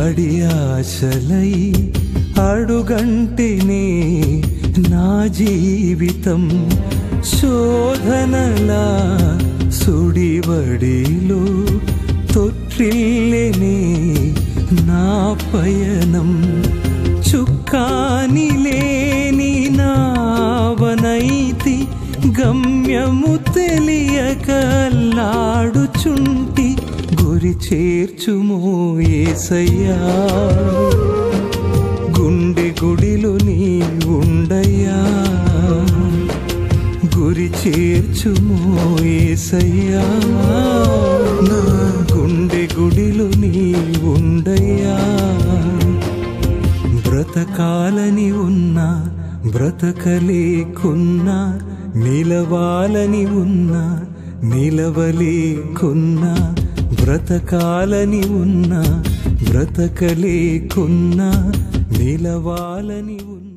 అడి ఆశలై అడుగంటేనే నా జీవితం శోధనలా సుడివడిలో తొట్టిల్లెనే నా పయనం చుక్కాని లేని నావనైతి గమ్యము తెలియకల్లాడుచుంటి గురి చేర్చుమో ఏసయ్యా గుండె గుడిలో నీ ఉండయ్యా గురి చేర్చుమో ఏసయ్యా నా గుండె గుడిలో నీ ఉండయ్యా బ్రతకాలని ఉన్నా బ్రతకలేకున్నా నిలవాలని ఉన్నా నిలవలేకున్నా బ్రతకాలని ఉన్నా బ్రతకలేకున్నా నిలవాలని ఉన్నా